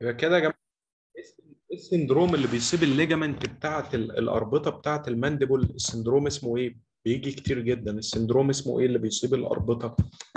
يبقى كده يا جماعه إيه السندروم اللي بيصيب الليجامنت بتاعت ال- الاربطه بتاعت المانديبل السندروم اسمه ايه بيجي كتير جدا السندروم اسمه ايه اللي بيصيب الاربطه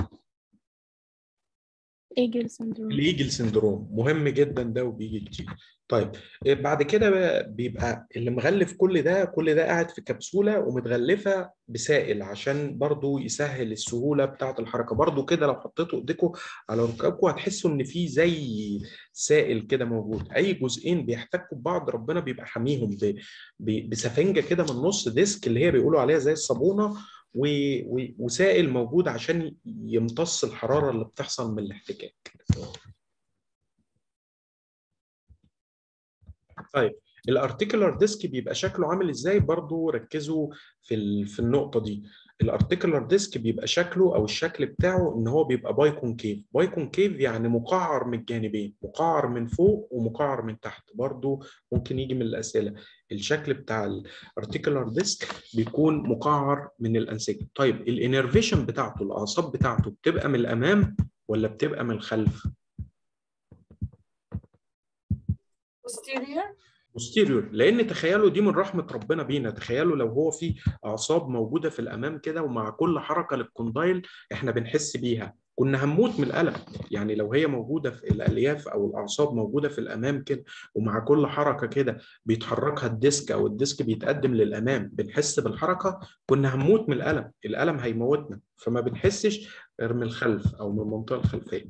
ايجل سندروم الايجل سندروم مهم جدا ده وبيجي كتير طيب إيه بعد كده بقى بيبقى اللي مغلف كل ده كل ده قاعد في كبسولة ومتغلفة بسائل عشان برضو يسهل السهولة بتاعة الحركة برضو كده لو حطيتوا ايديكم على ركابكم هتحسوا ان في زي سائل كده موجود اي جزئين بيحتكوا ببعض ربنا بيبقى حاميهم ب- ب- بسفنجة كده من النص ديسك اللي هي بيقولوا عليها زي الصابونة و- و- وسائل موجود عشان يمتص الحرارة اللي بتحصل من الاحتكاك طيب الارتيكولار ديسك بيبقى شكله عامل ازاي برضو ركزوا في ال- في النقطه دي الارتيكولار ديسك بيبقى شكله او الشكل بتاعه ان هو بيبقى باي كونكيف باي كونكيف يعني مقعر من الجانبين مقعر من فوق ومقعر من تحت برضو ممكن يجي من الاسئله الشكل بتاع الارتيكولار ديسك بيكون مقعر من الانسجه طيب الانرفيشن بتاعته الاعصاب بتاعته بتبقى من الامام ولا بتبقى من الخلف posterior posterior لان تخيلوا دي من رحمه ربنا بينا تخيلوا لو هو في اعصاب موجوده في الامام كده ومع كل حركه للكوندايل احنا بنحس بيها كنا هنموت من الالم يعني لو هي موجوده في الالياف او الاعصاب موجوده في الامام كده ومع كل حركه كده بيتحركها الديسك او الديسك بيتقدم للامام بنحس بالحركه كنا هنموت من الالم الالم هيموتنا فما بنحسش غير من الخلف او من المنطقه الخلفيه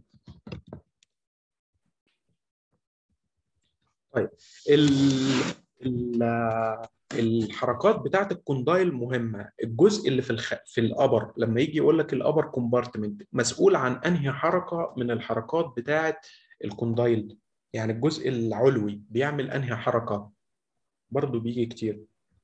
طيب ال ال الحركات بتاعت الكوندايل مهمه الجزء اللي في الخ... في الابر لما يجي يقول لك الابر كومبارتمنت مسؤول عن انهي حركه من الحركات بتاعت الكوندايل يعني الجزء العلوي بيعمل انهي حركه برضه بيجي كتير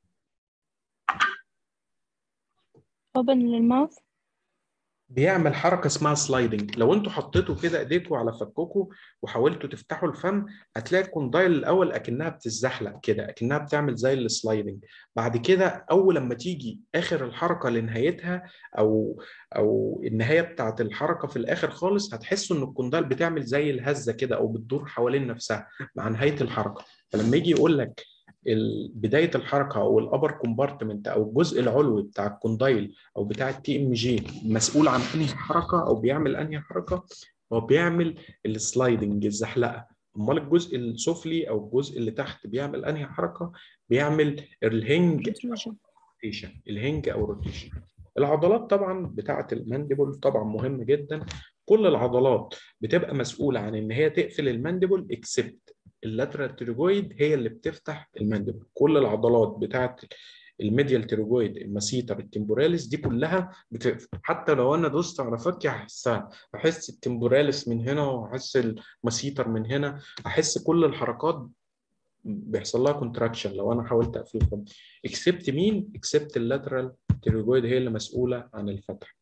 open للماوث بيعمل حركه اسمها سلايدنج لو انتوا حطيتوا كده ايديكم على فككم وحاولتوا تفتحوا الفم هتلاقي الكوندايل الاول اكنها بتتزحلق كده اكنها بتعمل زي السلايدنج بعد كده اول لما تيجي اخر الحركه لنهايتها او او النهايه بتاعت الحركه في الاخر خالص هتحسوا ان الكوندايل بتعمل زي الهزه كده او بتدور حوالين نفسها مع نهايه الحركه فلما يجي يقول لك ال- بدايه الحركه او الابر كومبارتمنت او الجزء العلوي بتاع الكوندايل او بتاع التي ام جي مسؤول عن انهي حركه او بيعمل انهي حركه هو بيعمل السلايدنج الزحلقه امال الجزء السفلي او الجزء اللي تحت بيعمل انهي حركه بيعمل الهنج protrusion. روتيشن الهنج او روتيشن العضلات طبعا بتاعه المانديبل طبعا مهمه جدا كل العضلات بتبقى مسؤوله عن ان هي تقفل المانديبل اكسبت اللاترال تيروجويد هي اللي بتفتح المانديبل كل العضلات بتاعه الميديال تيروجويد الماسيتر التمبوراليس دي كلها بتقفل حتى لو انا دوست على فكي هحسها احس التمبوراليس من هنا واحس الماسيتر من هنا احس كل الحركات بيحصل لها كونتراكشن لو انا حاولت اقفلها اكسبت مين اكسبت اللاترال تيروجويد هي اللي مسؤوله عن الفتح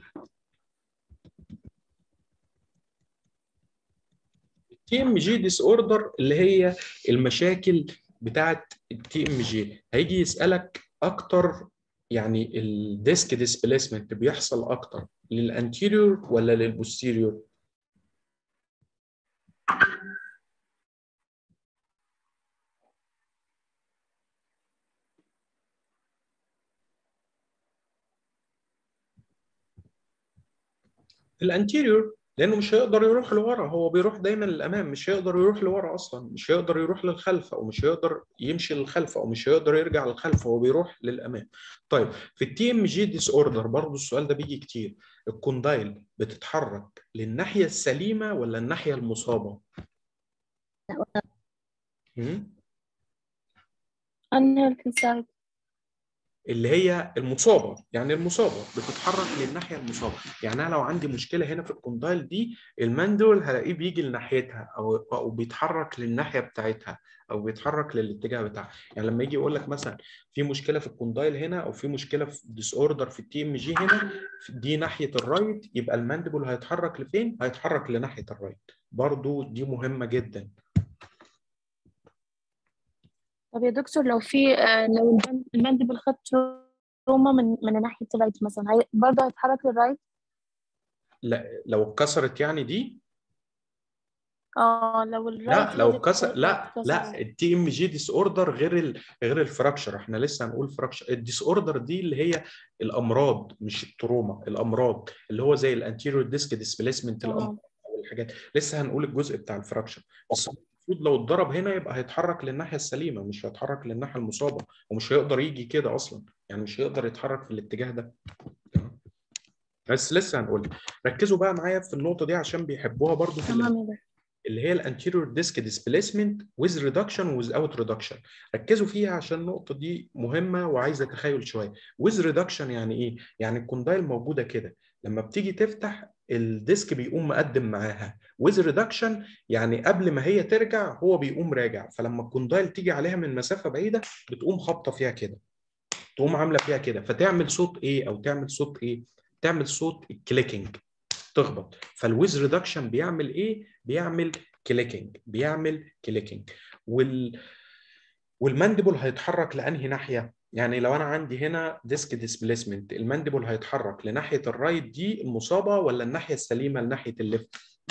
التي ام جي ديس اوردر اللي هي المشاكل بتاعت التي ام جي هيجي يسالك اكتر يعني الديسك ديسبيسمنت بيحصل اكتر للانتيريور ولا للبوستيريور الانتيريور لانه مش هيقدر يروح لورا هو بيروح دايما للامام مش هيقدر يروح لورا اصلا مش هيقدر يروح للخلف او مش هيقدر يمشي للخلف او مش هيقدر يرجع للخلف هو بيروح للامام طيب في التي ام جي ديس اوردر برضه السؤال ده بيجي كتير الكوندايل بتتحرك للناحيه السليمه ولا الناحيه المصابه هم؟ unhealthy side اللي هي المصابه يعني المصابه بتتحرك للناحيه المصابه يعني انا لو عندي مشكله هنا في الكوندايل دي الماندول هلاقيه بيجي لناحيتها او او بيتحرك للناحيه بتاعتها او بيتحرك للاتجاه بتاعها يعني لما يجي يقول لك مثلا في مشكله في الكوندايل هنا او في مشكله في ديس اوردر في التي ام جي هنا دي ناحيه الرايت يبقى الماندبل هيتحرك لفين هيتحرك لناحيه الرايت برضو دي مهمه جدا طب يا دكتور لو في آه، لو البند- المندبل خد تروما من من ناحية الرايت مثلا هي برضه هيتحرك للرايت لا لو اتكسرت يعني دي اه لو لا الرايت لو هيد كسر اتكسر لا لا اتكسر. التي ام جي ديس اوردر غير ال... غير الفراكشر احنا لسه هنقول فراكشر الديس اوردر دي اللي هي الامراض مش التروما الامراض اللي هو زي الانتيريور ديسك ديسبيسمنت الامراض تمام والحاجات لسه هنقول الجزء بتاع الفراكشر بس المفروض لو اتضرب هنا يبقى هيتحرك للناحيه السليمه مش هيتحرك للناحيه المصابه ومش هيقدر يجي كده اصلا يعني مش هيقدر يتحرك في الاتجاه ده تمام؟ بس لسه هنقول ركزوا بقى معايا في النقطه دي عشان بيحبوها برضو في تمام يا دكتور اللي هي الانتيريور ديسك ديسبيسمنت ويز ريدكشن ويز اوت ريدكشن ركزوا فيها عشان النقطه دي مهمه وعايزه تخيل شويه ويز ريدكشن يعني ايه يعني الكوندايل موجوده كده لما بتيجي تفتح الديسك بيقوم مقدم معاها ويز ريدكشن يعني قبل ما هي ترجع هو بيقوم راجع فلما الكوندايل تيجي عليها من مسافه بعيده بتقوم خابطه فيها كده تقوم عامله فيها كده فتعمل صوت ايه او تعمل صوت ايه تعمل صوت الكليكنج تخبط فالويز ريدكشن بيعمل ايه بيعمل كليكنج بيعمل كليكنج وال والمانديبل هيتحرك لانهي ناحيه يعني لو انا عندي هنا ديسك ديسبيسمنت المانديبل هيتحرك لناحيه الرايت دي المصابه ولا الناحيه السليمه لناحيه الليفت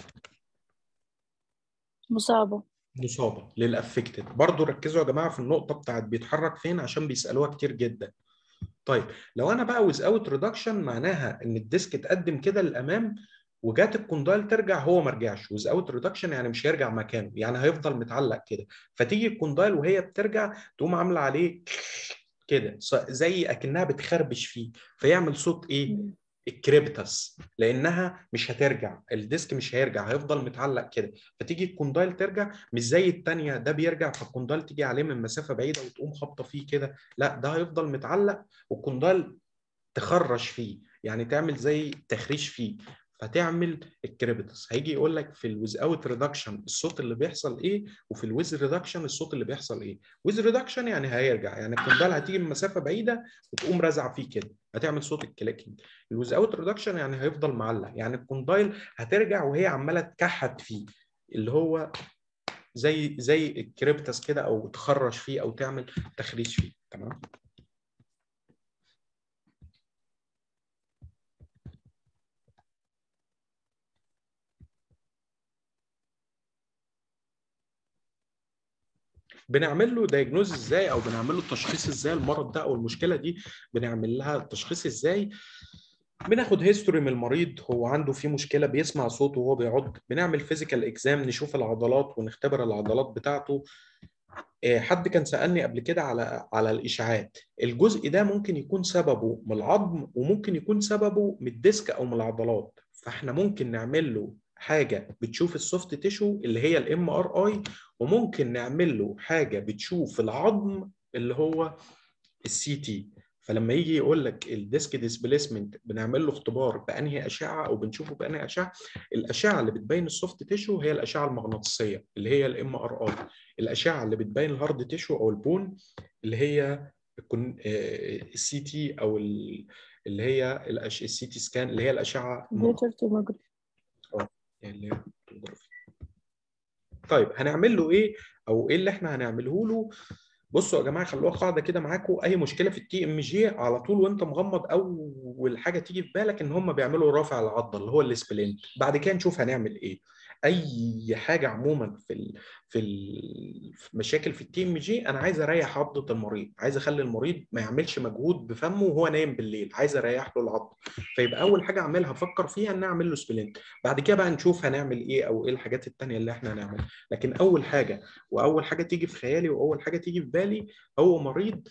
مصابة مصابه للافكتد برضو ركزوا يا جماعه في النقطه بتاعت بيتحرك فين عشان بيسالوها كتير جدا طيب لو انا بقى ويز اوت ريدكشن معناها ان الديسك اتقدم كده للامام وجات الكوندايل ترجع هو ما رجعش ويز اوت ريدكشن يعني مش هيرجع مكانه يعني هيفضل متعلق كده فتيجي الكوندايل وهي بترجع تقوم عامله عليه كده زي اكنها بتخربش فيه فيعمل صوت ايه مم. الكريبتاس لانها مش هترجع الديسك مش هيرجع هيفضل متعلق كده فتيجي الكوندايل ترجع مش زي الثانيه ده بيرجع فالكوندايل تيجي عليه من مسافه بعيده وتقوم خابطه فيه كده لا ده هيفضل متعلق والكوندايل تخرش فيه يعني تعمل زي تخريش فيه فتعمل الكريبتس هيجي يقول لك في الويز اوت ريدكشن الصوت اللي بيحصل ايه وفي الويز ريدكشن الصوت اللي بيحصل ايه ويز ريدكشن يعني هيرجع يعني الكوندال هتيجي من مسافه بعيده وتقوم رازعه فيه كده هتعمل صوت الكليكنج الويز اوت ريدكشن يعني هيفضل معلق يعني الكوندايل هترجع وهي عماله تكحت فيه اللي هو زي زي الكريبتس كده او تخرش فيه او تعمل تخريش فيه تمام بنعمل له دايجنوز ازاي او بنعمل له تشخيص ازاي المرض ده او المشكله دي بنعمل لها تشخيص ازاي بناخد هيستوري من المريض هو عنده في مشكله بيسمع صوته وهو بيعض بنعمل فيزيكال اكزام نشوف العضلات ونختبر العضلات بتاعته آه، حد كان سالني قبل كده على على الاشاعات الجزء ده ممكن يكون سببه من العظم وممكن يكون سببه من الديسك او من العضلات فاحنا ممكن نعمل له حاجه بتشوف السوفت تيشو اللي هي الام ار اي وممكن نعمل له حاجه بتشوف العظم اللي هو السي تي فلما يجي يقول لك الديسك ديسبيسمنت بنعمل له اختبار بانهي اشعه او بنشوفه بانهي اشعه الاشعه اللي بتبين السوفت تيشو هي الاشعه المغناطيسيه اللي هي الام ار اي الاشعه اللي بتبين الهارد تيشو او البون اللي هي السي تي او ال- اللي هي السي تي سكان اللي هي الاشعه كمبيوتر توموجرافي اللي هي الفوتوغرافي. طيب هنعمل له ايه او ايه اللي احنا هنعمله له بصوا يا جماعه خلوها قاعده كده معاكم اي مشكله في التي ام جي على طول وانت مغمض اول حاجه تيجي في بالك ان هم بيعملوا رافع العضله اللي هو السبلين بعد كده نشوف هنعمل ايه اي حاجه عموما في ال في ال- في مشاكل في التي ام جي انا عايز اريح عضله المريض عايز اخلي المريض ما يعملش مجهود بفمه وهو نايم بالليل عايز اريح له العضله فيبقى اول حاجه اعملها افكر فيها ان اعمل له سبلنت بعد كده بقى نشوف هنعمل ايه او ايه الحاجات التانية اللي احنا هنعملها لكن اول حاجه واول حاجه تيجي في خيالي واول حاجه تيجي في بالي هو مريض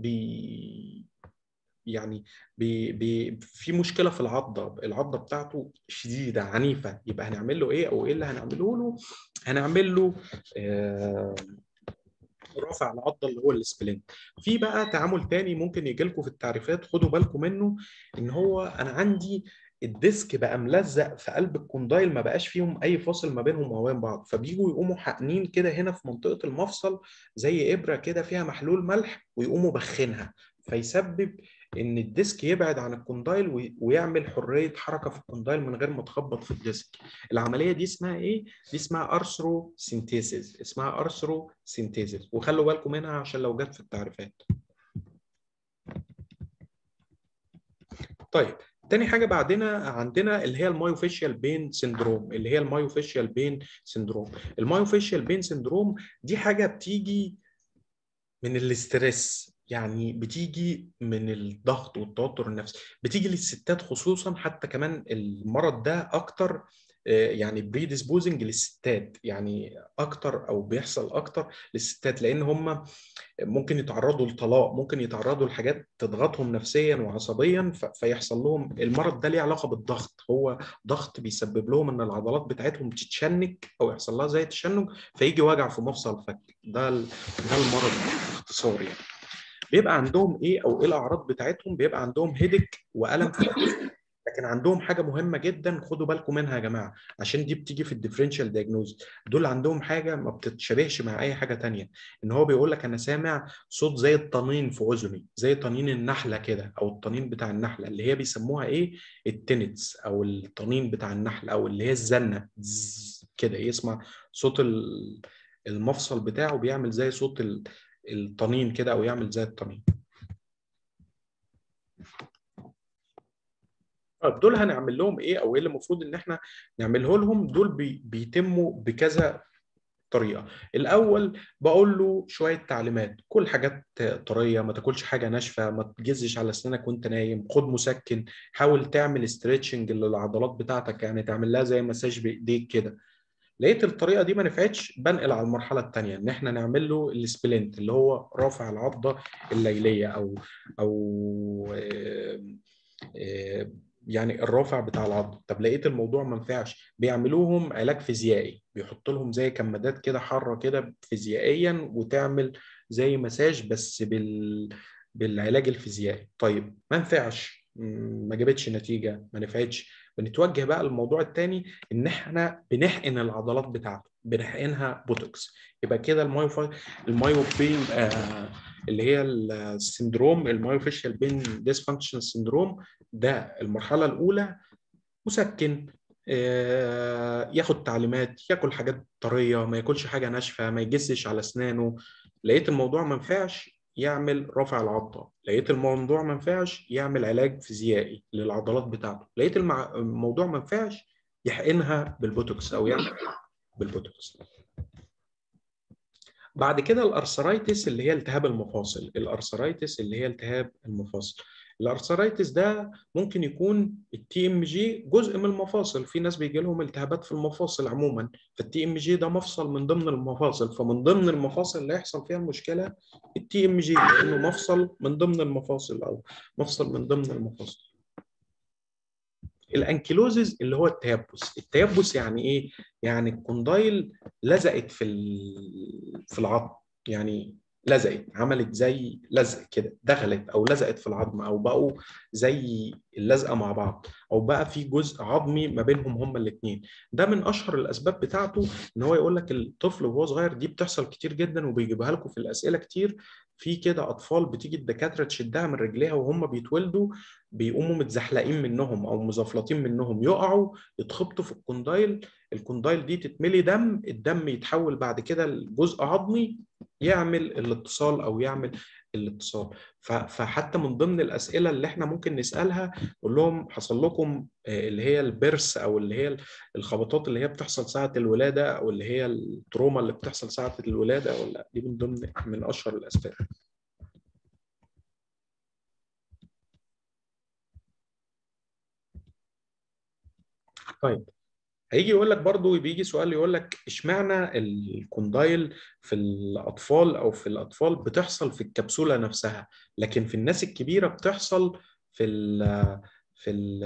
بي يعني بي بي في مشكله في العضه العضه بتاعته شديده عنيفه يبقى هنعمل له ايه او ايه اللي هنعمله له هنعمل له آه رافع العضه اللي هو السبلنت في بقى تعامل تاني ممكن يجي لكم في التعريفات خدوا بالكم منه ان هو انا عندي الديسك بقى ملزق في قلب الكوندايل ما بقاش فيهم اي فاصل ما بينهم وما بين بعض فبيجوا يقوموا حاقنين كده هنا في منطقه المفصل زي ابره كده فيها محلول ملح ويقوموا بخينها فيسبب ان الديسك يبعد عن الكوندايل وي- ويعمل حريه حركه في الكوندايل من غير ما تخبط في الديسك العمليه دي اسمها ايه دي اسمها ارثرو سينتيسيس اسمها ارثرو سينتيسيس وخلوا بالكم منها عشان لو جت في التعريفات طيب تاني حاجه بعدنا عندنا اللي هي المايوفيشيال بين سيندروم اللي هي المايوفيشيال بين سيندروم المايوفيشيال بين سيندروم دي حاجه بتيجي من الاسترس يعني بتيجي من الضغط والتوتر النفسي بتيجي للستات خصوصا حتى كمان المرض ده اكتر يعني بريديسبوزنج للستات يعني اكتر او بيحصل اكتر للستات لان هم ممكن يتعرضوا لطلاق ممكن يتعرضوا لحاجات تضغطهم نفسيا وعصبيا فيحصل لهم المرض ده ليه علاقه بالضغط هو ضغط بيسبب لهم ان العضلات بتاعتهم تتشنج او يحصل لها زي تشنج فيجي وجع في مفصل الفك ده ده المرض باختصار يعني بيبقى عندهم ايه او ايه الاعراض بتاعتهم بيبقى عندهم هيدك والم في لكن عندهم حاجه مهمه جدا خدوا بالكم منها يا جماعه عشان دي بتيجي في الديفرنشال دايجنوز دول عندهم حاجه ما بتتشابهش مع اي حاجه تانية ان هو بيقول لك انا سامع صوت زي الطنين في اذني زي طنين النحله كده او الطنين بتاع النحله اللي هي بيسموها ايه التنتس او الطنين بتاع النحله او اللي هي الزنه كده يسمع صوت المفصل بتاعه بيعمل زي صوت الطنين كده او يعمل زي الطنين طيب دول هنعمل لهم ايه او ايه اللي المفروض ان احنا نعمله لهم دول بي بيتموا بكذا طريقه الاول بقول له شويه تعليمات كل حاجات طريه ما تاكلش حاجه ناشفه ما تجزش على اسنانك وانت نايم خد مسكن حاول تعمل استريتشنج للعضلات بتاعتك يعني تعمل لها زي مساج بايديك كده لقيت الطريقه دي ما نفعتش بنقل على المرحله الثانيه ان احنا نعمل له السبلنت اللي هو رافع العضه الليليه او او آه آه يعني الرافع بتاع العضل طب لقيت الموضوع ما نفعش بيعملوهم علاج فيزيائي بيحط لهم زي كمادات كده حاره كده فيزيائيا وتعمل زي مساج بس بال بالعلاج الفيزيائي طيب ما نفعش ما جابتش نتيجه ما نفعتش بنتوجه بقى للموضوع الثاني ان احنا بنحقن العضلات بتاعته بنحقنها بوتوكس يبقى كده المايو المايوبين آه اللي هي السندروم المايوفيشال بين ديسفانكشن سندروم ده المرحله الاولى مسكن آه ياخد تعليمات ياكل حاجات طريه ما ياكلش حاجه ناشفه ما يجسش على اسنانه لقيت الموضوع ما نفعش يعمل رفع العضه لقيت الموضوع ما نفعش يعمل علاج فيزيائي للعضلات بتاعته لقيت المع... الموضوع ما نفعش يحقنها بالبوتوكس او يعمل بالبوتوكس بعد كده الارثرايتس اللي هي التهاب المفاصل الارثرايتس اللي هي التهاب المفاصل الارثرايتس ده ممكن يكون التي ام جي جزء من المفاصل في ناس بيجي لهم التهابات في المفاصل عموما فالتي ام جي ده مفصل من ضمن المفاصل فمن ضمن المفاصل اللي يحصل فيها المشكله التي ام جي لانه مفصل من ضمن المفاصل او مفصل من ضمن المفاصل الانكيلوزز اللي هو التيبس التيبس يعني ايه يعني الكوندايل لزقت في في العظم يعني لزقت عملت زي لزق كده دخلت او لزقت في العظم او بقوا زي اللزقه مع بعض او بقى في جزء عظمي ما بينهم هما الاثنين ده من اشهر الاسباب بتاعته ان هو يقول لك الطفل وهو صغير دي بتحصل كتير جدا وبيجيبها لكم في الاسئله كتير في كده اطفال بتيجي الدكاتره تشدها من رجليها وهم بيتولدوا بيقوموا متزحلقين منهم او مزفلطين منهم يقعوا يتخبطوا في الكوندايل الكوندايل دي تتملي دم الدم يتحول بعد كده لجزء عظمي يعمل الاتصال او يعمل الاتصال فحتى من ضمن الاسئله اللي احنا ممكن نسالها نقول لهم حصل لكم اللي هي البرس او اللي هي الخبطات اللي هي بتحصل ساعه الولاده او اللي هي التروما اللي بتحصل ساعه الولاده ولا دي من ضمن من اشهر الاسباب طيب هيجي يقول لك برضو بيجي سؤال يقول لك اشمعنى الكوندايل في الاطفال او في الاطفال بتحصل في الكبسوله نفسها لكن في الناس الكبيره بتحصل في ال في ال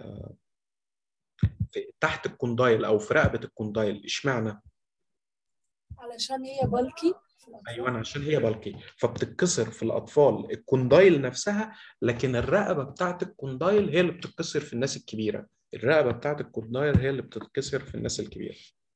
في تحت الكوندايل او في رقبه الكوندايل اشمعنى علشان هي بالكي ايوه عشان هي بالكي فبتتكسر في الاطفال الكوندايل نفسها لكن الرقبه بتاعت الكوندايل هي اللي بتتكسر في الناس الكبيره الرقبه بتاعت الكوندايل هي اللي بتتكسر في الناس الكبيره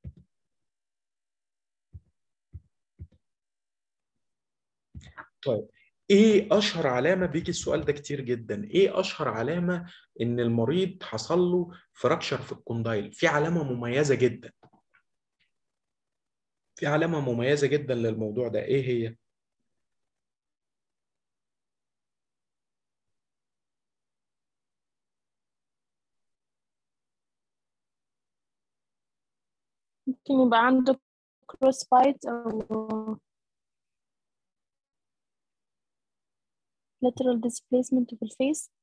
طيب ايه اشهر علامه بيجي السؤال ده كتير جدا ايه اشهر علامه ان المريض حصل له فراكشر في الكوندايل في علامه مميزه جدا في علامه مميزه جدا للموضوع ده ايه هي ممكن يبقى عنده كروس بايت أو lateral displacement في الفيس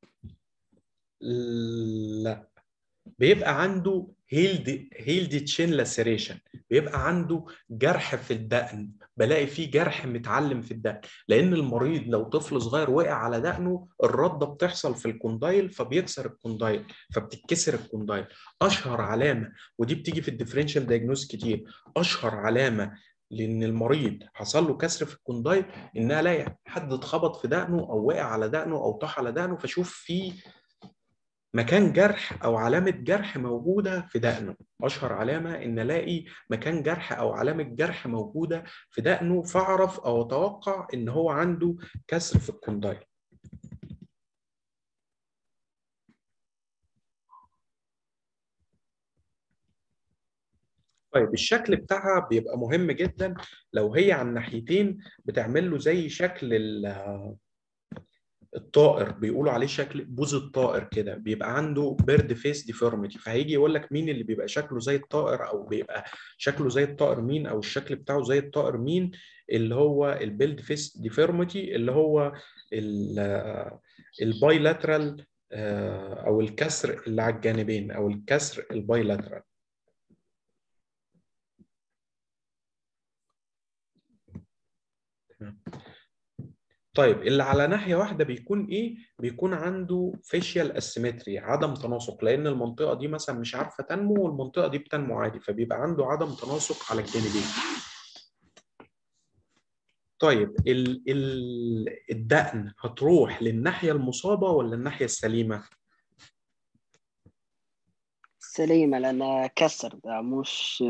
لا بيبقى عنده هيلد هيلد تشين لاسيريشن بيبقى عنده جرح في الدقن بلاقي فيه جرح متعلم في الدقن لان المريض لو طفل صغير وقع على دقنه الرده بتحصل في الكوندايل فبيكسر الكوندايل فبتتكسر الكوندايل اشهر علامه ودي بتيجي في الديفرنشال دايجنوز كتير اشهر علامه لان المريض حصل له كسر في الكوندايل ان الاقي حد اتخبط في دقنه او وقع على دقنه او طاح على دقنه فاشوف فيه مكان جرح او علامه جرح موجوده في دقنه اشهر علامه ان الاقي مكان جرح او علامه جرح موجوده في دقنه فاعرف او اتوقع ان هو عنده كسر في الكوندايل طيب الشكل بتاعها بيبقى مهم جدا لو هي على الناحيتين بتعمل له زي شكل ال- الطائر بيقولوا عليه شكل بوز الطائر كده بيبقى عنده بيرد فيس ديفورميتي فهيجي يقول لك مين اللي بيبقى شكله زي الطائر او بيبقى شكله زي الطائر مين او الشكل بتاعه زي الطائر مين اللي هو البيلد فيس ديفورميتي اللي هو البايلاترال او الكسر اللي على الجانبين او الكسر البايلاترال طيب اللي على ناحيه واحده بيكون ايه؟ بيكون عنده فيشيال اسيمتري عدم تناسق لان المنطقه دي مثلا مش عارفه تنمو والمنطقه دي بتنمو عادي فبيبقى عنده عدم تناسق على الجانبين. طيب ال ال الدقن هتروح للناحيه المصابه ولا الناحيه السليمه؟ سليمة لأنها كسر ده مش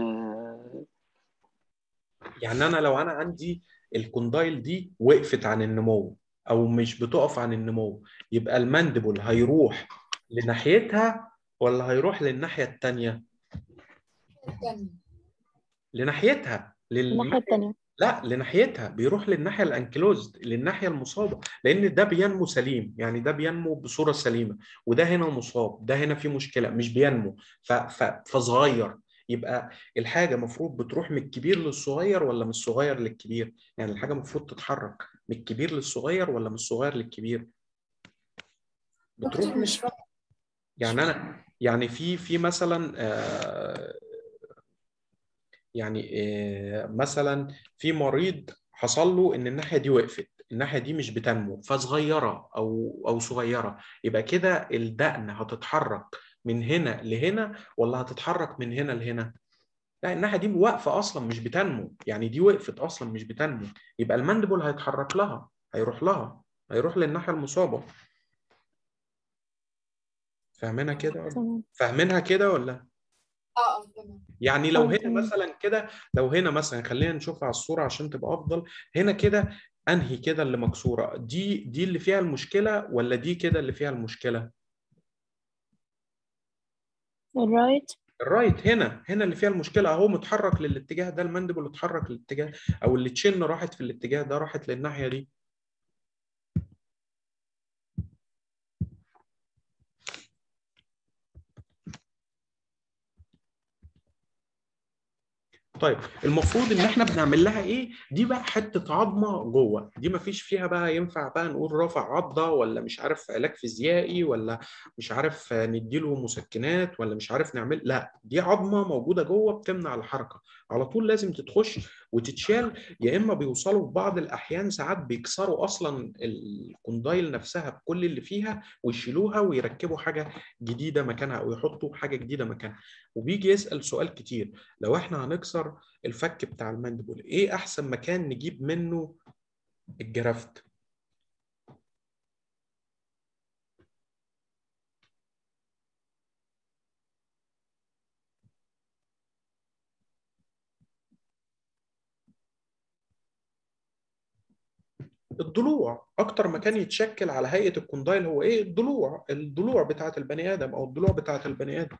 يعني انا لو انا عندي الكوندايل دي وقفت عن النمو او مش بتقف عن النمو يبقى الماندبل هيروح لناحيتها ولا هيروح للناحيه الثانيه الثانية لناحيتها لل... الناحية التانية لا لناحيتها بيروح للناحيه الانكلوزد للناحيه المصابه لان ده بينمو سليم يعني ده بينمو بصوره سليمه وده هنا مصاب ده هنا فيه مشكله مش بينمو ف... ف... فصغير يبقى الحاجه المفروض بتروح من الكبير للصغير ولا من الصغير للكبير يعني الحاجه المفروض تتحرك من الكبير للصغير ولا من الصغير للكبير بتروح دكتور مش فاهم يعني انا يعني في في مثلا آه، يعني آه، مثلا في مريض حصل له ان الناحيه دي وقفت الناحيه دي مش بتنمو فصغيره او او صغيره يبقى كده الدقن هتتحرك من هنا لهنا ولا هتتحرك من هنا لهنا لا الناحيه دي واقفه اصلا مش بتنمو يعني دي وقفت اصلا مش بتنمو يبقى الماندبل هيتحرك لها هيروح لها هيروح للناحيه المصابه فاهمينها كده ولا تمام فاهمينها كده ولا اه اه تمام يعني لو آه، هنا تمام. مثلا كده لو هنا مثلا خلينا نشوفها على الصورة عشان تبقى أفضل هنا كده أنهي كده اللي مكسورة دي دي اللي فيها المشكلة ولا دي كده اللي فيها المشكلة الرايت الرايت هنا هنا اللي فيها المشكلة أهو متحرك للاتجاه ده المندبل اتحرك للاتجاه أو اللي تشن راحت في الاتجاه ده راحت للناحية دي طيب المفروض ان احنا بنعمل لها ايه دي بقى حته عظمه جوه دي ما فيش فيها بقى ينفع بقى نقول رافع عضه ولا مش عارف علاج فيزيائي ولا مش عارف نديله مسكنات ولا مش عارف نعمل لا دي عظمه موجوده جوه بتمنع الحركه على طول لازم تتخش وتتشال يا اما بيوصلوا في بعض الاحيان ساعات بيكسروا اصلا الكوندايل نفسها بكل اللي فيها ويشيلوها ويركبوا حاجه جديده مكانها او يحطوا حاجه جديده مكانها وبيجي يسال سؤال كتير لو احنا هنكسر الفك بتاع الماندبل ايه احسن مكان نجيب منه الجرافت الضلوع اكتر مكان يتشكل على هيئه الكوندايل هو ايه الضلوع الضلوع بتاعه البني ادم او الضلوع بتاعه البني ادم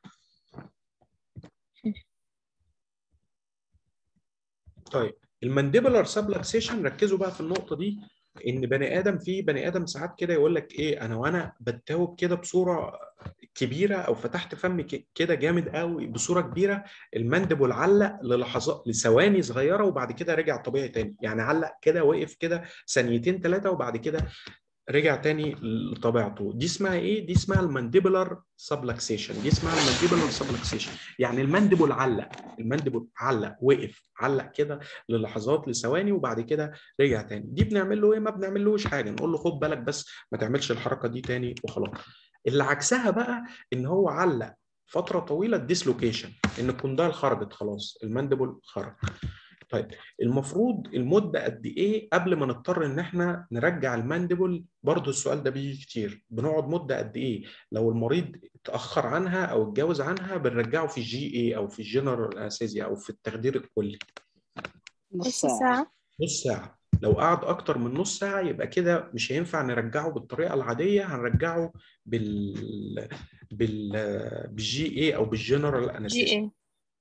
طيب المانديبولار سبلكسيشن ركزوا بقى في النقطه دي ان بني ادم في بني ادم ساعات كده يقول لك ايه انا وانا بتاوب كده بصوره كبيره او فتحت فم ك- كده جامد قوي بصوره كبيره المندبل علق للحظات لثواني صغيره وبعد كده رجع طبيعي تاني يعني علق كده وقف كده ثانيتين ثلاثه وبعد كده رجع تاني لطبيعته دي اسمها ايه دي اسمها المانديبولار سبلكسيشن دي اسمها المانديبولار سبلكسيشن يعني المانديبل علق المانديبل علق وقف علق كده للحظات لثواني وبعد كده رجع تاني دي بنعمل له ايه ما بنعملوش حاجه نقول له خد بالك بس ما تعملش الحركه دي تاني وخلاص اللي عكسها بقى ان هو علق فتره طويله الديسلوكيشن ان الكوندايل خرجت خلاص المانديبل خرج طيب المفروض المده قد ايه قبل ما نضطر ان احنا نرجع المانديبل برضو السؤال ده بيجي كتير بنقعد مده قد ايه لو المريض اتاخر عنها او اتجاوز عنها بنرجعه في الجي اي او في الجنرال انستيزيا او في التخدير الكلي نص نص ساعة ساعة نص ساعة لو قعد أكتر من نص ساعة يبقى كده مش هينفع نرجعه بالطريقة العادية هنرجعه بال بال بالجي اي أو بالجنرال جي انستيزيا اي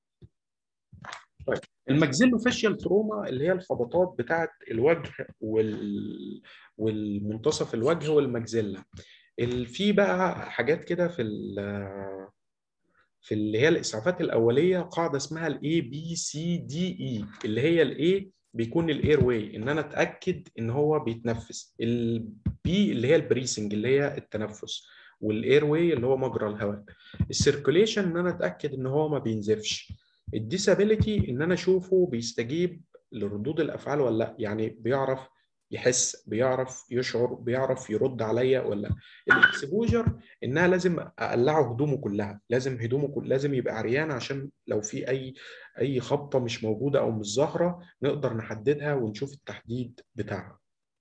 الماكسيلو فاشيال تروما اللي هي الخبطات بتاعة الوجه وال والمنتصف الوجه والماكسيلا ال- في بقى حاجات كده في ال في اللي هي الاسعافات الاوليه قاعده اسمها الاي بي سي دي اي اللي هي الاي بيكون الاير واي ان انا اتاكد ان هو بيتنفس البي اللي هي البريسنج اللي هي التنفس والاير واي اللي هو مجرى الهواء السيركوليشن ان انا اتاكد ان هو ما بينزفش الديسابيليتي ان انا اشوفه بيستجيب لردود الافعال ولا لا يعني بيعرف يحس بيعرف يشعر بيعرف يرد عليا ولا لا الاكسبوجر انها لازم اقلعه هدومه كلها لازم هدومه كل لازم يبقى عريان عشان لو في اي اي خبطه مش موجوده او مش ظاهره نقدر نحددها ونشوف التحديد بتاعها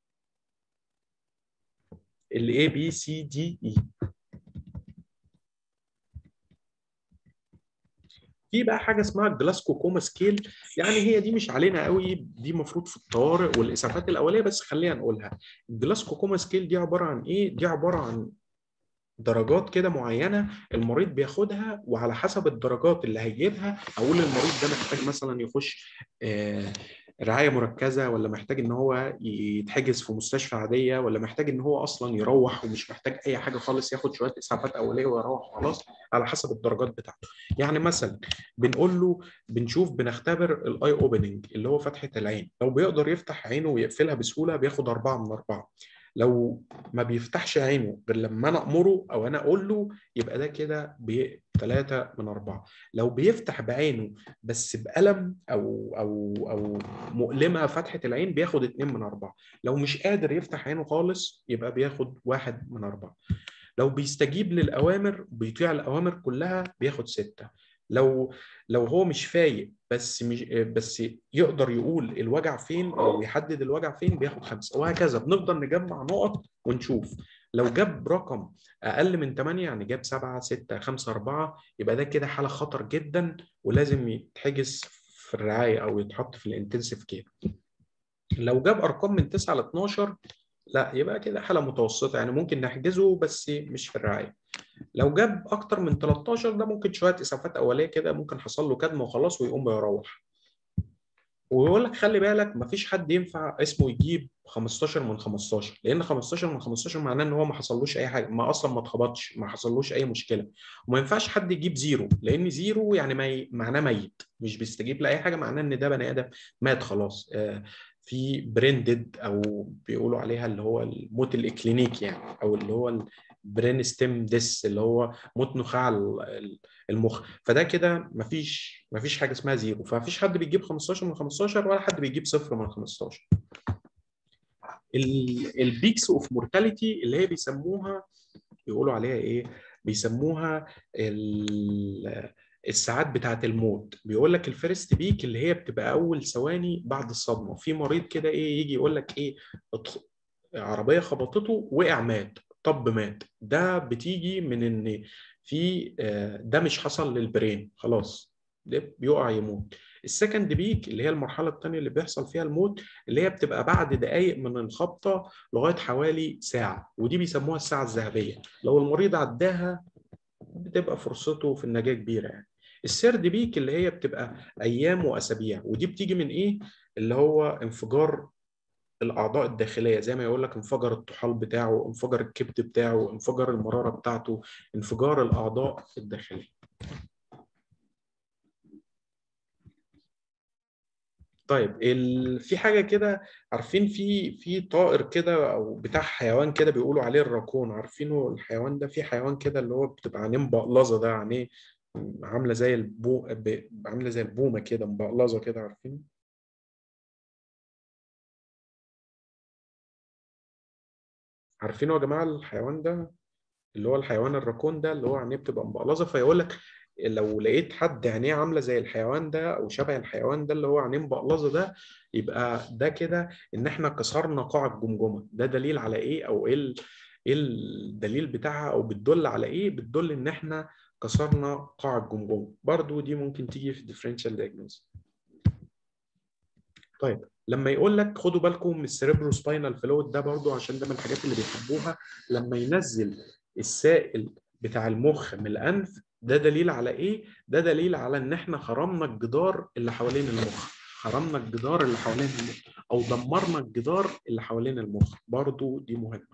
ال A B C D E في بقى حاجه اسمها الجلاسكو كوما سكيل يعني هي دي مش علينا قوي دي المفروض في الطوارئ والاسعافات الاوليه بس خلينا نقولها الجلاسكو كوما سكيل دي عباره عن ايه دي عباره عن درجات كده معينه المريض بياخدها وعلى حسب الدرجات اللي هيجيبها اقول المريض ده محتاج مثلا يخش آه، رعايه مركزه ولا محتاج ان هو يتحجز في مستشفى عاديه ولا محتاج ان هو اصلا يروح ومش محتاج اي حاجه خالص ياخد شويه اسعافات اوليه ويروح خلاص على حسب الدرجات بتاعته يعني مثلا بنقول له بنشوف بنختبر الاي اوبننج اللي هو فتحه العين لو بيقدر يفتح عينه ويقفلها بسهوله بياخد أربعة من أربعة لو ما بيفتحش عينه غير لما انا امره او انا اقول له يبقى ده كده ثلاثة من أربعة لو بيفتح بعينه بس بألم أو أو أو مؤلمة فتحة العين بياخد اتنين من أربعة لو مش قادر يفتح عينه خالص يبقى بياخد واحد من أربعة لو بيستجيب للأوامر بيطيع الأوامر كلها بياخد ستة لو لو هو مش فايق بس مش بس يقدر يقول الوجع فين او يحدد الوجع فين بياخد خمسه وهكذا بنفضل نجمع نقط ونشوف لو جاب رقم اقل من 8 يعني جاب 7 6 5 4 يبقى ده كده حاله خطر جدا ولازم يتحجز في الرعايه او يتحط في الانتنسيف كير لو جاب ارقام من 9 ل 12 لا يبقى كده حاله متوسطه يعني ممكن نحجزه بس مش في الرعايه لو جاب اكتر من 13 ده ممكن شويه اسعافات اوليه كده ممكن حصل له كدمه وخلاص ويقوم يروح ويقول لك خلي بالك مفيش حد ينفع اسمه يجيب 15 من 15 لان 15 من 15 معناه ان هو ما حصلوش اي حاجه ما اصلا ما اتخبطش ما حصلوش اي مشكله وما ينفعش حد يجيب زيرو لان زيرو يعني مي... معناه ميت مش بيستجيب لاي حاجه معناه ان ده بني ادم مات خلاص آه في بريندد او بيقولوا عليها اللي هو الموت الاكلينيكي يعني او اللي هو برين ستيم ديس اللي هو موت نخاع المخ فده كده مفيش مفيش حاجه اسمها زيرو فمفيش حد بيجيب 15 من 15 ولا حد بيجيب صفر من 15 البيكس اوف مورتاليتي اللي هي بيسموها بيقولوا عليها ايه بيسموها الساعات بتاعه الموت بيقول لك الفيرست بيك اللي هي بتبقى اول ثواني بعد الصدمه في مريض كده ايه يجي يقول لك ايه عربيه خبطته وقع مات طب مات ده بتيجي من ان في ده مش حصل للبرين خلاص ده بيقع يموت السكند بيك اللي هي المرحله الثانيه اللي بيحصل فيها الموت اللي هي بتبقى بعد دقائق من الخبطه لغايه حوالي ساعه ودي بيسموها الساعه الذهبيه لو المريض عداها بتبقى فرصته في النجاه كبيره يعني السيرد بيك اللي هي بتبقى ايام واسابيع ودي بتيجي من ايه اللي هو انفجار الاعضاء الداخليه زي ما يقول لك انفجر الطحال بتاعه انفجر الكبد بتاعه انفجر المراره بتاعته انفجار الاعضاء الداخليه طيب ال... في حاجه كده عارفين في في طائر كده او بتاع حيوان كده بيقولوا عليه الراكون عارفينه الحيوان ده في حيوان كده اللي هو بتبقى عينيه مبقلظه ده عينيه عامله زي البو ب... عامله زي البومه كده مبقلظه كده عارفينه عارفينه يا جماعه الحيوان ده اللي هو الحيوان الراكون ده اللي هو عينيه بتبقى مبقلظه فيقول لك لو لقيت حد عينيه عامله زي الحيوان ده او شبه الحيوان ده اللي هو عينيه مبقلظه ده يبقى ده كده ان احنا كسرنا قاع الجمجمه ده دليل على ايه او ايه ال- ايه الدليل بتاعها او بتدل على ايه بتدل ان احنا كسرنا قاع الجمجمه برضو دي ممكن تيجي في differential diagnosis طيب لما يقول لك خدوا بالكم من السيريبرو سباينال فلويد ده برضو عشان ده من الحاجات اللي بيحبوها لما ينزل السائل بتاع المخ من الانف ده دليل على ايه؟ ده دليل على ان احنا خرمنا الجدار اللي حوالين المخ خرمنا الجدار اللي حوالين المخ او دمرنا الجدار اللي حوالين المخ برضو دي مهمة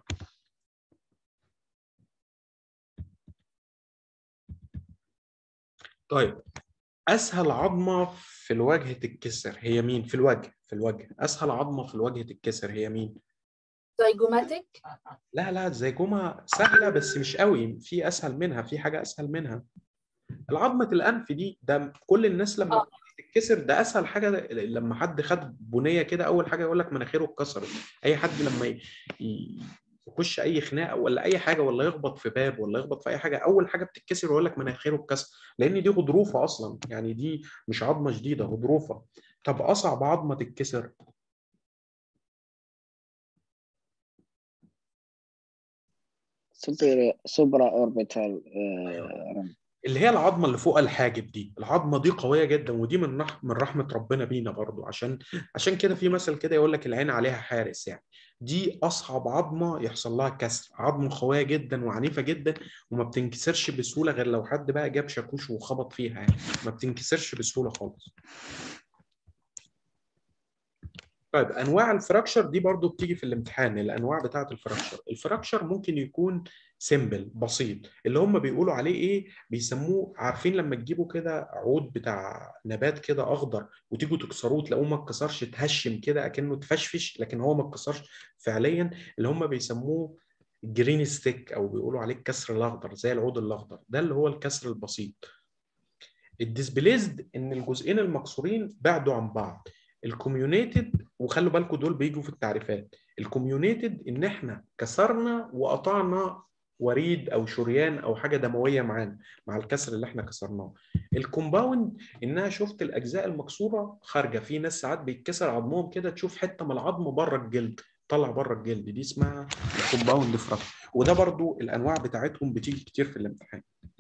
طيب اسهل عظمة في الوجه تتكسر هي مين؟ في الوجه في الوجه اسهل عظمة في الوجه تتكسر هي مين؟ زيجوماتيك لا لا زي جمعة سهلة بس مش قوي في أسهل منها في حاجة أسهل منها العظمة الأنف دي ده كل الناس لما آه. تتكسر ده أسهل حاجة لما حد خد بنية كده أول حاجة يقول لك مناخيره اتكسرت أي حد لما ي- ي- يخش أي خناقة ولا أي حاجة ولا يخبط في باب ولا يخبط في أي حاجة أول حاجة بتتكسر يقول لك مناخيره اتكسر لأن دي غضروفة أصلا يعني دي مش عظمة جديدة غضروفة طب أصعب عظمة تتكسر سوبر سوبرا اوربيتال اللي هي العظمه اللي فوق الحاجب دي العظمه دي قويه جدا ودي من رح من رحمه ربنا بينا برضو عشان عشان كده في مثل كده يقول لك العين عليها حارس يعني دي اصعب عظمه يحصل لها كسر عظمه قويه جدا وعنيفه جدا وما بتنكسرش بسهوله غير لو حد بقى جاب شاكوش وخبط فيها يعني ما بتنكسرش بسهوله خالص طيب انواع الفراكشر دي برضو بتيجي في الامتحان الانواع بتاعه الفراكشر الفراكشر ممكن يكون سيمبل بسيط اللي هم بيقولوا عليه ايه بيسموه عارفين لما تجيبوا كده عود بتاع نبات كده اخضر وتيجوا تكسروه تلاقوه ما اتكسرش اتهشم كده اكنه اتفشفش لكن هو ما اتكسرش فعليا اللي هم بيسموه جرين ستيك او بيقولوا عليه الكسر الاخضر زي العود الاخضر ده اللي هو الكسر البسيط الديسبليزد ان الجزئين المكسورين بعدوا عن بعض الكوميونيتد وخلوا بالكم دول بيجوا في التعريفات الكوميونيتد ان احنا كسرنا وقطعنا وريد او شريان او حاجه دمويه معانا مع الكسر اللي احنا كسرناه الكومباوند انها شفت الاجزاء المكسوره خارجه في ناس ساعات بيتكسر عظمهم كده تشوف حته من العظم بره الجلد طلع بره الجلد دي اسمها الكومباوند فراكشر وده برضو الانواع بتاعتهم بتيجي كتير في الامتحان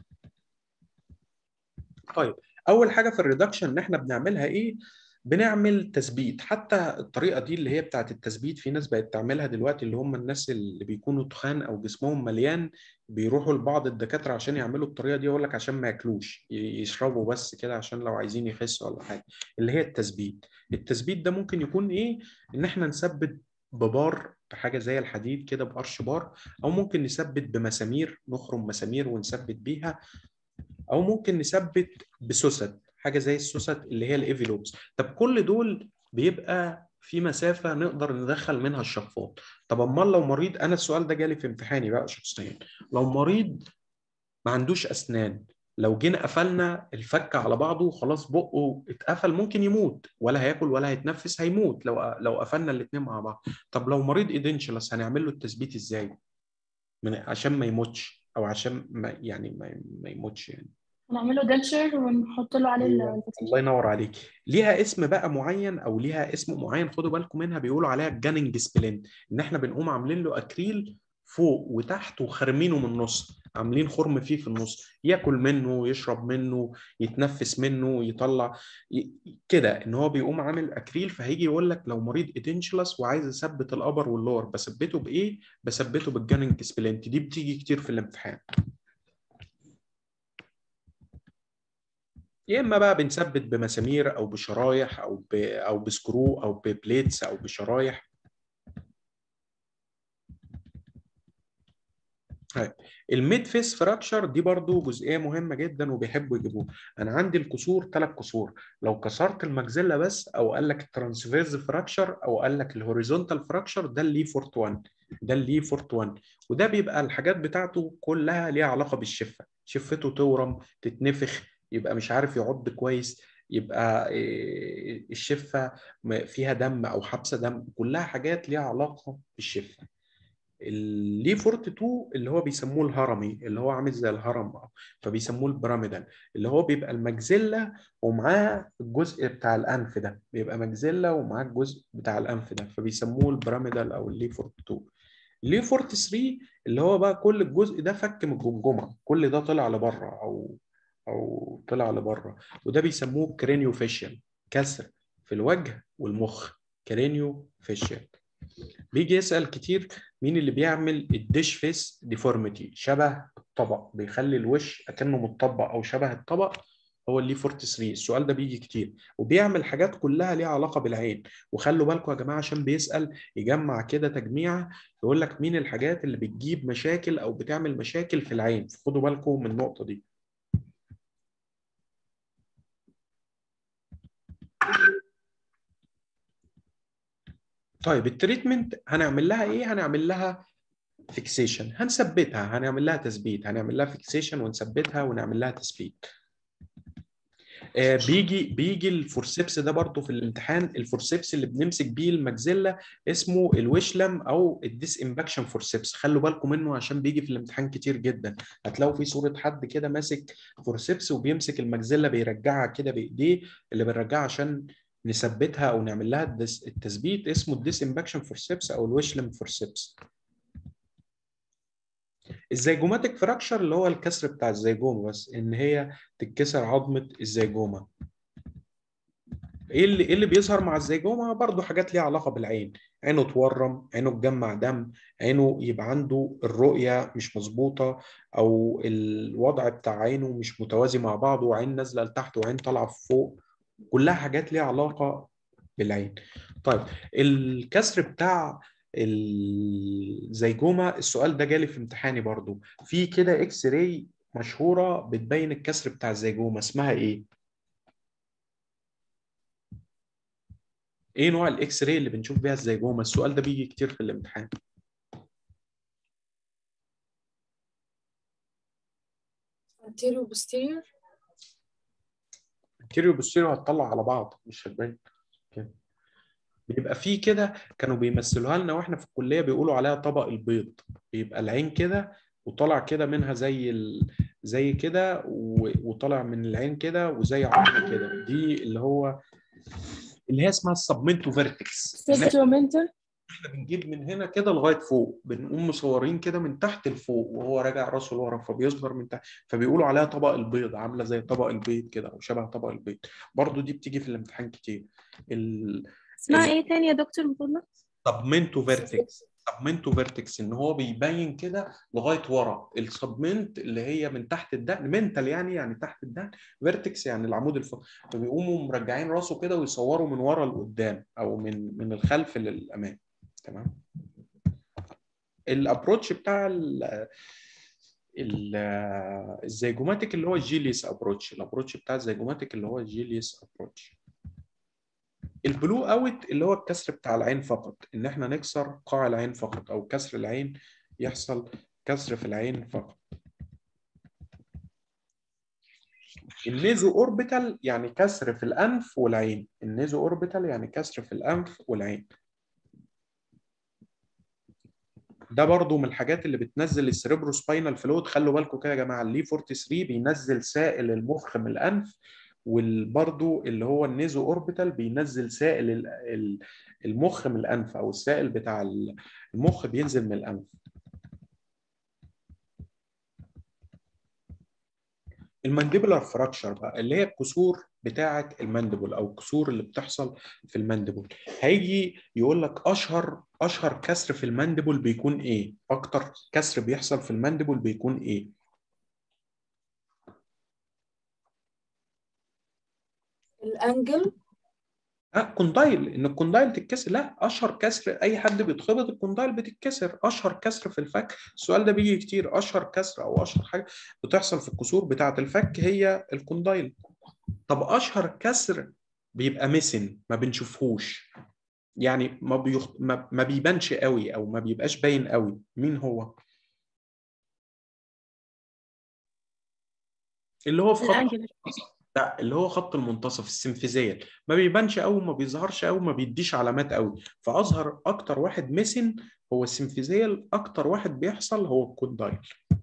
طيب اول حاجه في الريدكشن ان احنا بنعملها ايه بنعمل تثبيت حتى الطريقه دي اللي هي بتاعه التثبيت في ناس بقت تعملها دلوقتي اللي هم الناس اللي بيكونوا تخان او جسمهم مليان بيروحوا لبعض الدكاتره عشان يعملوا الطريقه دي يقول لك عشان ما ياكلوش ي- يشربوا بس كده عشان لو عايزين يخسوا ولا حاجه اللي هي التثبيت التثبيت ده ممكن يكون ايه ان احنا نثبت ببار بحاجه زي الحديد كده بقرش بار او ممكن نثبت بمسامير نخرم مسامير ونثبت بيها او ممكن نثبت بسوست حاجه زي السوست اللي هي الايفيلوبس طب كل دول بيبقى في مسافه نقدر ندخل منها الشفاط طب امال لو مريض انا السؤال ده جالي في امتحاني بقى شخصيا لو مريض ما عندوش اسنان لو جينا قفلنا الفك على بعضه خلاص بقه اتقفل ممكن يموت ولا هياكل ولا هيتنفس هيموت لو لو قفلنا الاثنين مع بعض طب لو مريض ايدنشلس هنعمل له التثبيت ازاي من عشان ما يموتش او عشان ما يعني ما, ما يموتش يعني نعمله دنشر ونحط له عليه أيوة. الفتيش الله ينور عليك ليها اسم بقى معين او ليها اسم معين خدوا بالكم منها بيقولوا عليها جاننج سبلنت ان احنا بنقوم عاملين له اكريل فوق وتحت وخارمينه من النص عاملين خرم فيه في النص ياكل منه يشرب منه يتنفس منه يطلع ي... كده ان هو بيقوم عامل اكريل فهيجي يقول لك لو مريض ادنشلس وعايز اثبت الابر واللور بثبته بايه بثبته بالجاننج سبلنت دي بتيجي كتير في الامتحان يا اما بقى بنثبت بمسامير او بشرايح او ب... او بسكرو او ببليتس او بشرايح الميد فيس فراكشر دي برضو جزئيه مهمه جدا وبيحبوا يجيبوها انا عندي الكسور ثلاث كسور لو كسرت المجزله بس او قال لك الترانسفيرز فراكشر او قال لك الهوريزونتال فراكشر ده اللي فورت 1 ده اللي فورت 1 وده بيبقى الحاجات بتاعته كلها ليها علاقه بالشفه شفته تورم تتنفخ يبقى مش عارف يعض كويس يبقى إيه، الشفه م- فيها دم او حبسه دم كلها حاجات ليها علاقه بالشفه اللي فورت 2 اللي هو بيسموه الهرمي اللي هو عامل زي الهرم فبيسموه البيراميدال اللي هو بيبقى المجزله ومعاه الجزء بتاع الانف ده بيبقى مجزله ومعاه الجزء بتاع الانف ده فبيسموه البيراميدال او اللي فورت 2 اللي فورت 3 اللي هو بقى كل الجزء ده فك من الجمجمه كل ده طلع لبره او او طلع لبره وده بيسموه كرينيو فيشيال كسر في الوجه والمخ كرينيو فيشيال بيجي يسأل كتير مين اللي بيعمل الديش فيس ديفورميتي شبه الطبق بيخلي الوش اكنه متطبق او شبه الطبق هو اللي 43 السؤال ده بيجي كتير وبيعمل حاجات كلها ليها علاقه بالعين وخلوا بالكم يا جماعه عشان بيسال يجمع كده تجميعه يقول لك مين الحاجات اللي بتجيب مشاكل او بتعمل مشاكل في العين خدوا بالكم من النقطه دي طيب التريتمنت هنعمل لها ايه هنعمل لها فيكسيشن هنثبتها هنعمل لها تثبيت هنعمل لها فيكسيشن ونثبتها ونعمل لها تثبيت آه، بيجي بيجي الفورسيبس ده برضه في الامتحان الفورسيبس اللي بنمسك بيه المجزله اسمه الوشلم او الديس امباكشن فورسيبس خلوا بالكم منه عشان بيجي في الامتحان كتير جدا هتلاقوا في صوره حد كده ماسك فورسيبس وبيمسك المجزله بيرجعها كده بايديه اللي بنرجعها عشان نثبتها او نعمل لها الدس- التثبيت اسمه الديس امباكشن فورسيبس او الوشلم فورسيبس الزيجوماتيك فراكشر اللي هو الكسر بتاع الزيجوما بس ان هي تتكسر عظمه الزيجوما ايه اللي ايه اللي بيظهر مع الزيجوما برضه حاجات ليها علاقه بالعين عينه تورم عينه تجمع دم عينه يبقى عنده الرؤيه مش مظبوطه او الوضع بتاع عينه مش متوازي مع بعضه وعين نازله لتحت وعين طالعه فوق كلها حاجات ليها علاقه بالعين طيب الكسر بتاع الزيجوما السؤال ده جالي في امتحاني برضو في كده اكس راي مشهوره بتبين الكسر بتاع الزيجوما اسمها ايه ايه نوع الاكس راي اللي بنشوف بيها الزيجوما السؤال ده بيجي كتير في الامتحان anterior posterior التيريو بوستيريو هتطلع على بعض مش هتبين كده بيبقى فيه كده كانوا بيمثلوها لنا واحنا في الكليه بيقولوا عليها طبق البيض بيبقى العين كده وطالع كده منها زي ال... زي كده و... وطالع من العين كده وزي عظمه كده دي اللي هو اللي هي اسمها السبمنتو فيرتكس سيستومنتال احنا بنجيب من هنا كده لغايه فوق بنقوم مصورين كده من تحت لفوق وهو راجع راسه لورا فبيصدر من تحت فبيقولوا عليها طبق البيض عامله زي طبق البيض كده او شبه طبق البيض برضو دي بتيجي في الامتحان كتير ال... اسمها ال- ايه تاني يا دكتور بتقول سبمنتو فيرتكس سبمنتو فيرتكس ان هو بيبين كده لغايه ورا السبمنت اللي هي من تحت الدقن منتال يعني يعني تحت الدقن فيرتكس يعني العمود الفوق فبيقوموا مرجعين راسه كده ويصوروا من ورا لقدام او من من الخلف للامام تمام الابروتش بتاع ال ال- الزيجوماتيك اللي هو الجيليس ابروتش الابروتش بتاع الزيجوماتيك اللي هو الجيليس ابروتش البلو اوت اللي هو الكسر بتاع العين فقط ان احنا نكسر قاع العين فقط او كسر العين يحصل كسر في العين فقط النيزو اوربيتال يعني كسر في الانف والعين النيزو اوربيتال يعني كسر في الانف والعين ده برضو من الحاجات اللي بتنزل السيريبرو سباينال فلويد خلوا بالكم كده يا جماعه اللي 43 بينزل سائل المخ من الانف وبرضو اللي هو النيزو اوربيتال بينزل سائل ال- ال- المخ من الانف او السائل بتاع المخ بينزل من الانف المانديبولار فراكشر بقى اللي هي الكسور بتاعه المانديبول او الكسور اللي بتحصل في المانديبول هيجي يقول لك اشهر اشهر كسر في المانديبول بيكون ايه اكتر كسر بيحصل في المانديبول بيكون ايه الانجل اه كوندايل ان الكوندايل تتكسر لا اشهر كسر اي حد بيتخبط الكوندايل بتتكسر اشهر كسر في الفك السؤال ده بيجي كتير اشهر كسر او اشهر حاجه بتحصل في الكسور بتاعه الفك هي الكوندايل طب اشهر كسر بيبقى مسن ما بنشوفهوش يعني ما بيخ... ما... ما بيبانش قوي او ما بيبقاش باين قوي مين هو اللي هو في خط الانجل لا اللي هو خط المنتصف السنفيزيال ما بيبانش قوي ما بيظهرش قوي ما بيديش علامات قوي فاظهر اكتر واحد مسن هو السنفيزيال اكتر واحد بيحصل هو الكوندايل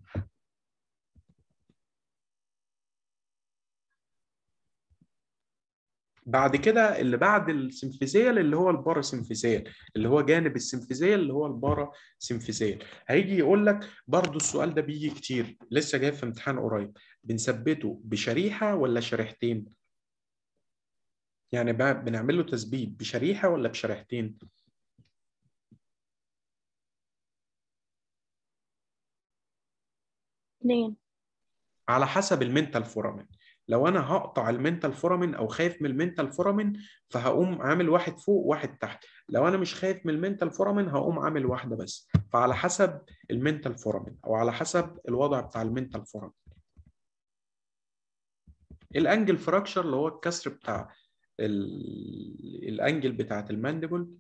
بعد كده اللي بعد السنفيزيال اللي هو البارا سنفيزيال اللي هو جانب السنفيزيال اللي هو البارا سنفيزيال هيجي يقول لك برضو السؤال ده بيجي كتير لسه جاي في امتحان قريب بنثبته بشريحة ولا شريحتين يعني بقى بنعمل له تثبيت بشريحة ولا بشريحتين اثنين على حسب المنتال فورامين لو انا هقطع المنتال فورامين او خايف من المنتال فورامين فهقوم عامل واحد فوق واحد تحت لو انا مش خايف من المنتال فورامين هقوم عامل واحده بس فعلى حسب المنتال فورامين او على حسب الوضع بتاع المنتال فورامين الانجل فراكشر اللي هو الكسر بتاع ال- الانجل بتاعت المانديبل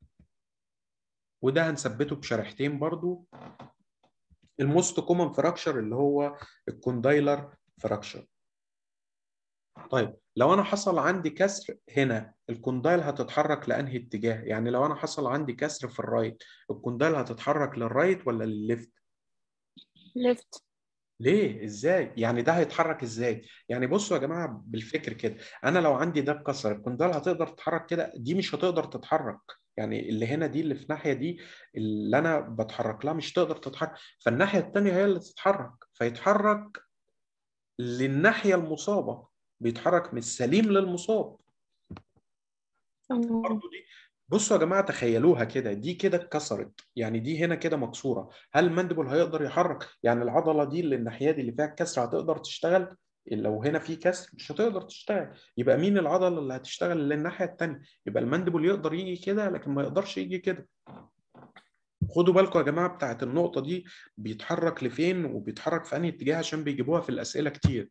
وده هنثبته بشريحتين برضو الموست كومن فراكشر اللي هو الكوندايلر فراكشر طيب لو انا حصل عندي كسر هنا الكوندايل هتتحرك لانهي اتجاه يعني لو انا حصل عندي كسر في الرايت الكوندايل هتتحرك للرايت ولا للليفت ليفت ليه ازاي يعني ده هيتحرك ازاي يعني بصوا يا جماعه بالفكر كده انا لو عندي ده اتكسر الكوندايل هتقدر تتحرك كده دي مش هتقدر تتحرك يعني اللي هنا دي اللي في ناحيه دي اللي انا بتحرك لها مش تقدر تتحرك فالناحيه التانيه هي اللي تتحرك فيتحرك للناحيه المصابه بيتحرك من السليم للمصاب تمام برضه دي بصوا يا جماعه تخيلوها كده دي كده اتكسرت يعني دي هنا كده مكسوره هل المانديبل هيقدر يحرك يعني العضله دي اللي الناحيه دي اللي فيها الكسر هتقدر تشتغل لو هنا في كسر مش هتقدر تشتغل يبقى مين العضله اللي هتشتغل اللي الناحيه الثانيه يبقى المانديبل يقدر يجي كده لكن ما يقدرش يجي كده خدوا بالكم يا جماعه بتاعت النقطه دي بيتحرك لفين وبيتحرك في انهي اتجاه عشان بيجيبوها في الاسئله كتير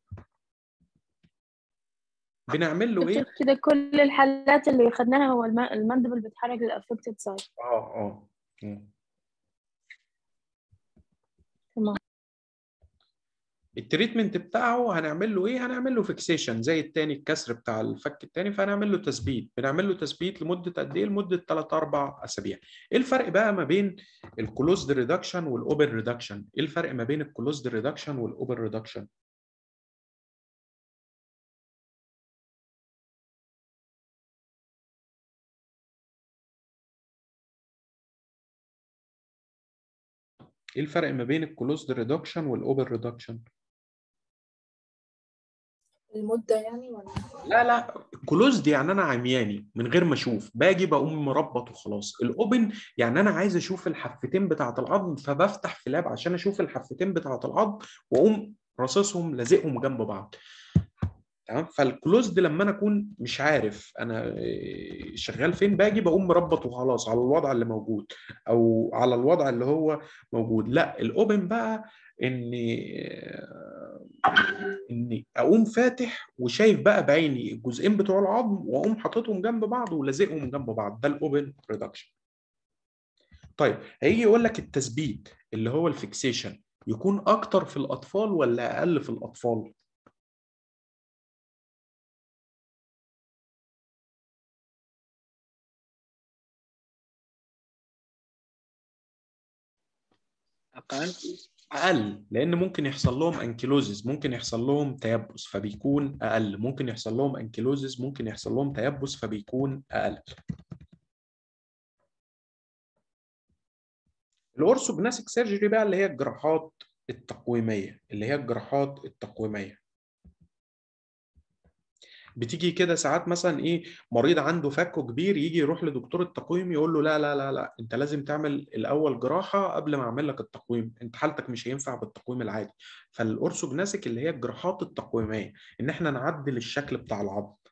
بنعمل له ايه دكتور كده كل الحالات اللي خدناها هو الم- الماندبل بيتحرك للافكتد سايد اه اه مم. تمام التريتمنت بتاعه هنعمل له ايه هنعمل له فيكسيشن زي التاني الكسر بتاع الفك التاني فهنعمل له تثبيت بنعمل له تثبيت لمده قد ايه لمده 3 4 اسابيع ايه الفرق بقى ما بين الكلوزد ريدكشن والاوبن ريدكشن ايه الفرق ما بين الكلوزد ريدكشن والاوبن ريدكشن ايه الفرق ما بين الكلوزد ريدكشن والاوبن ريدكشن المدة يعني ولا لا لا كلوزد يعني انا عمياني من غير ما اشوف باجي بقوم مربط وخلاص الاوبن يعني انا عايز اشوف الحفتين بتاعه العظم فبفتح في لاب عشان اشوف الحفتين بتاعه العظم واقوم راصصهم لازقهم جنب بعض تمام فالكلوزد لما انا اكون مش عارف انا إيه، شغال فين باجي بقوم مربط وخلاص على الوضع اللي موجود او على الوضع اللي هو موجود لا الاوبن بقى اني اني اقوم فاتح وشايف بقى بعيني الجزئين بتوع العظم واقوم حاططهم جنب بعض ولازقهم جنب بعض ده الاوبن ريدكشن طيب هيجي يقول لك التثبيت اللي هو الفيكسيشن يكون اكتر في الاطفال ولا اقل في الاطفال أقل اقل لان ممكن يحصل لهم انكيلوزز ممكن يحصل لهم تيبس فبيكون اقل ممكن يحصل لهم انكيلوزز ممكن يحصل لهم تيبس فبيكون اقل الاورثوجناسيك سيرجري بقى اللي هي الجراحات التقويميه اللي هي الجراحات التقويميه بتيجي كده ساعات مثلا ايه مريض عنده فكه كبير يجي يروح لدكتور التقويم يقول له لا لا لا لا انت لازم تعمل الاول جراحه قبل ما اعمل لك التقويم انت حالتك مش هينفع بالتقويم العادي فالاورثوجناسيك اللي هي الجراحات التقويميه ان احنا نعدل الشكل بتاع العظم